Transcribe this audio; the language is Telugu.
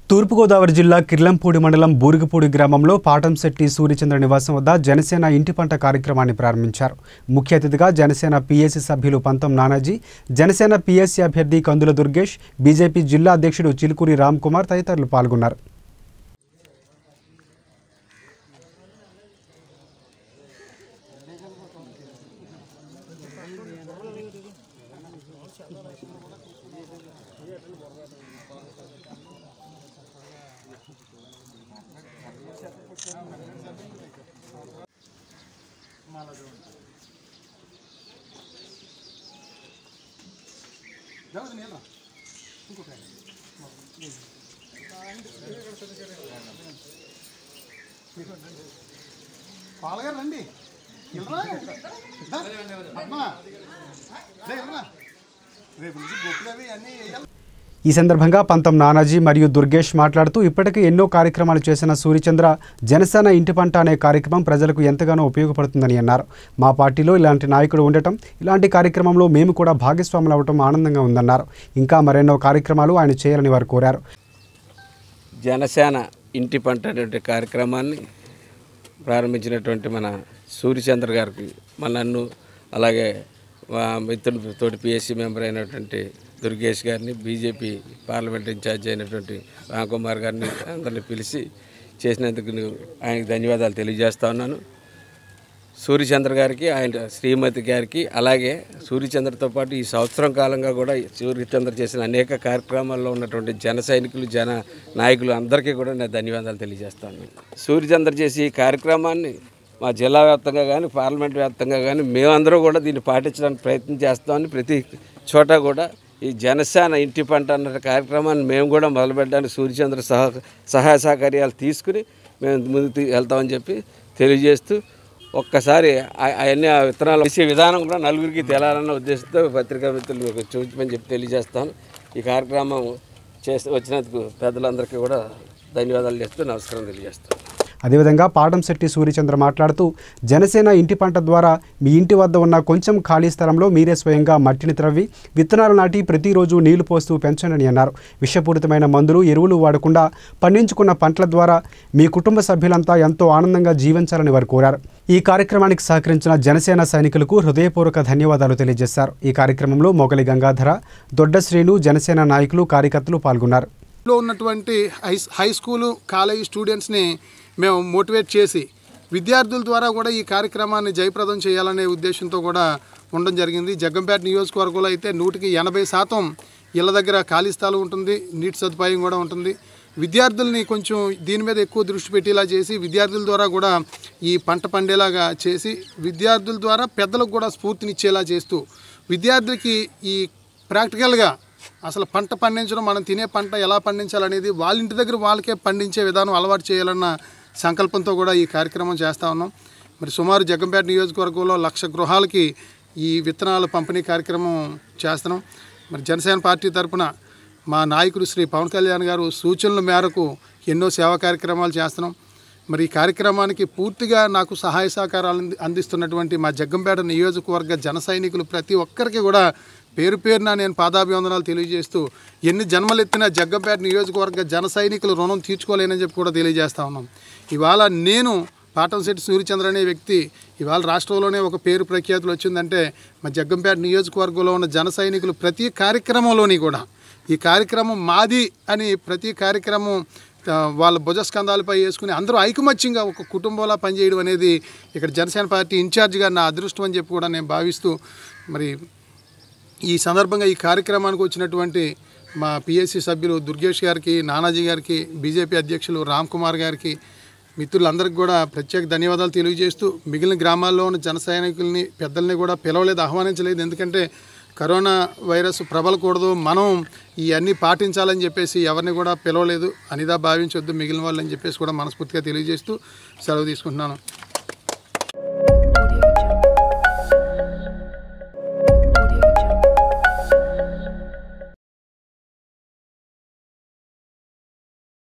తూర్పుగోదావరి జిల్లా కిర్లంపూడి మండలం బూరుగుపూడి గ్రామంలో పాటంశెట్టి సూర్యచంద్ర నివాసం వద్ద జనసేన ఇంటి పంట కార్యక్రమాన్ని ప్రారంభించారు ముఖ్య అతిథిగా జనసేన పీఎస్సీ సభ్యులు పంతం నానాజీ జనసేన పీఎస్సీ అభ్యర్థి కందుల దుర్గేష్ బీజేపీ జిల్లా అధ్యక్షుడు చిలుకూరి రామ్ కుమార్ తదితరులు పాల్గొన్నారు పాలగారు రండి ఇల్రా. దా. అమ్మా. రే, ఇల్రా. రేపు నుంచి బొప్పులు అవి అన్నీ వేయాలి. ఈ సందర్భంగా పంతం నానాజీ మరియు దుర్గేష్ మాట్లాడుతూ ఇప్పటికే ఎన్నో కార్యక్రమాలు చేసిన సూర్యచంద్ర జనసేన ఇంటి పంట అనే కార్యక్రమం ప్రజలకు ఎంతగానో ఉపయోగపడుతుందని అన్నారు మా పార్టీలో ఇలాంటి నాయకుడు ఉండటం ఇలాంటి కార్యక్రమంలో మేము కూడా భాగస్వాములు అవ్వటం ఆనందంగా ఉందన్నారు ఇంకా మరెన్నో కార్యక్రమాలు ఆయన చేయాలని వారు కోరారు జనసేన ఇంటి పంట అనేటువంటి కార్యక్రమాన్ని ప్రారంభించినటువంటి మన సూర్యచంద్ర గారికి మన నన్ను అలాగే మా మిత్రుడు తోటి పిఎస్సి మెంబర్ అయినటువంటి దుర్గేష్ గారిని బీజేపీ పార్లమెంట్ ఇన్ఛార్జ్ అయినటువంటి రామ్కుమార్ గారిని అందరిని పిలిచి చేసినందుకు నేను ఆయనకు ధన్యవాదాలు తెలియజేస్తా ఉన్నాను సూర్యచంద్ర గారికి ఆయన శ్రీమతి గారికి అలాగే సూర్యచంద్రతో పాటు ఈ సంవత్సరం కాలంగా కూడా సూర్యచంద్ర చేసిన అనేక కార్యక్రమాల్లో ఉన్నటువంటి జన సైనికులు జన నాయకులు అందరికీ కూడా నేను ధన్యవాదాలు తెలియజేస్తాను సూర్యచంద్ర చేసి ఈ కార్యక్రమాన్ని మా జిల్లా వ్యాప్తంగా కానీ పార్లమెంట్ వ్యాప్తంగా కానీ మేమందరూ కూడా దీన్ని పాటించడానికి ప్రయత్నం చేస్తామని ప్రతి చోట కూడా ఈ జనసేన ఇంటి పంట అన్న కార్యక్రమాన్ని మేము కూడా మొదలుపెట్టడానికి సూర్యచంద్ర సహ సహాయ సహకార్యాలు తీసుకుని మేము ముందుకు తీ- వెళ్తామని చెప్పి తెలియజేస్తూ ఒక్కసారి ఆ- అవన్నీ ఆ విత్తనాలు వేసే విధానం కూడా నలుగురికి తెలాలన్న ఉద్దేశంతో పత్రికా మిత్రులు చూపించమని చెప్పి తెలియజేస్తాను ఈ కార్యక్రమం చేసి వచ్చినందుకు పెద్దలందరికీ కూడా ధన్యవాదాలు చేస్తూ నమస్కారం తెలియజేస్తాను అదేవిధంగా పాటంశెట్టి సూర్యచంద్ర మాట్లాడుతూ జనసేన ఇంటి పంట ద్వారా మీ ఇంటి వద్ద ఉన్న కొంచెం ఖాళీ స్థలంలో మీరే స్వయంగా మట్టిని త్రవ్వి విత్తనాలు నాటి ప్రతిరోజు నీళ్లు పోస్తూ పెంచండి అన్నారు విషపూరితమైన మందులు ఎరువులు వాడకుండా పండించుకున్న పంటల ద్వారా మీ కుటుంబ సభ్యులంతా ఎంతో ఆనందంగా జీవించాలని వారు కోరారు ఈ కార్యక్రమానికి సహకరించిన జనసేన సైనికులకు హృదయపూర్వక ధన్యవాదాలు తెలియజేశారు ఈ కార్యక్రమంలో మొగలి గంగాధర దొడ్డ శ్రేణు జనసేన నాయకులు కార్యకర్తలు పాల్గొన్నారు లో ఉన్నటువంటి హై హై స్కూలు కాలేజీ స్టూడెంట్స్ని మేము మోటివేట్ చేసి విద్యార్థుల ద్వారా కూడా ఈ కార్యక్రమాన్ని జయప్రదం చేయాలనే ఉద్దేశంతో కూడా ఉండడం జరిగింది జగ్గంపేట నియోజకవర్గంలో అయితే నూటికి ఎనభై శాతం ఇళ్ళ దగ్గర ఖాళీ స్థలం ఉంటుంది నీటి సదుపాయం కూడా ఉంటుంది విద్యార్థుల్ని కొంచెం దీని మీద ఎక్కువ దృష్టి పెట్టేలా చేసి విద్యార్థుల ద్వారా కూడా ఈ పంట పండేలాగా చేసి విద్యార్థుల ద్వారా పెద్దలకు కూడా స్ఫూర్తినిచ్చేలా చేస్తూ విద్యార్థులకి ఈ ప్రాక్టికల్గా అసలు పంట పండించడం మనం తినే పంట ఎలా పండించాలనేది వాళ్ళ ఇంటి దగ్గర వాళ్ళకే పండించే విధానం అలవాటు చేయాలన్న సంకల్పంతో కూడా ఈ కార్యక్రమం చేస్తూ ఉన్నాం మరి సుమారు జగ్గంపేట నియోజకవర్గంలో లక్ష గృహాలకి ఈ విత్తనాల పంపిణీ కార్యక్రమం చేస్తున్నాం మరి జనసేన పార్టీ తరపున మా నాయకుడు శ్రీ పవన్ కళ్యాణ్ గారు సూచనల మేరకు ఎన్నో సేవా కార్యక్రమాలు చేస్తున్నాం మరి ఈ కార్యక్రమానికి పూర్తిగా నాకు సహాయ సహకారాలు అంది- అందిస్తున్నటువంటి మా జగ్గంపేట నియోజకవర్గ జన సైనికులు ప్రతి ఒక్కరికి కూడా పేరు పేరున నేను పాదాభివందనాలు తెలియజేస్తూ ఎన్ని జన్మలెత్తిన జగ్గంపేట నియోజకవర్గ జన సైనికులు రుణం తీర్చుకోలేనని చెప్పి కూడా తెలియజేస్తా ఉన్నాం ఇవాళ నేను పాటంశెట్టి సూర్యచంద్ర అనే వ్యక్తి ఇవాళ రాష్ట్రంలోనే ఒక పేరు ప్రఖ్యాతులు వచ్చిందంటే మా జగ్గంపేట నియోజకవర్గంలో ఉన్న జన సైనికులు ప్రతి కార్యక్రమంలోని కూడా ఈ కార్యక్రమం మాది అని ప్రతి కార్యక్రమం ఆ, వాళ్ళ భుజస్కంధాలపై వేసుకుని అందరూ ఐకమత్యంగా ఒక కుటుంబంలా పనిచేయడం అనేది ఇక్కడ జనసేన పార్టీ ఇన్ఛార్జిగా నా అదృష్టం అని చెప్పి కూడా నేను భావిస్తూ మరి ఈ సందర్భంగా ఈ కార్యక్రమానికి వచ్చినటువంటి మా పిఎస్సి సభ్యులు దుర్గేష్ గారికి నానాజీ గారికి బీజేపీ అధ్యక్షులు రామ్ కుమార్ గారికి మిత్రులందరికీ కూడా ప్రత్యేక ధన్యవాదాలు తెలియజేస్తూ మిగిలిన గ్రామాల్లో ఉన్న జన సైనికుల్ని పెద్దల్ని కూడా పిలవలేదు ఆహ్వానించలేదు ఎందుకంటే కరోనా వైరస్ ప్రబలకూడదు మనం ఇవన్నీ పాటించాలని చెప్పేసి ఎవరిని కూడా పిలవలేదు అనిదా భావించొద్దు మిగిలిన వాళ్ళని చెప్పేసి కూడా మనస్ఫూర్తిగా తెలియజేస్తూ సెలవు తీసుకుంటున్నాను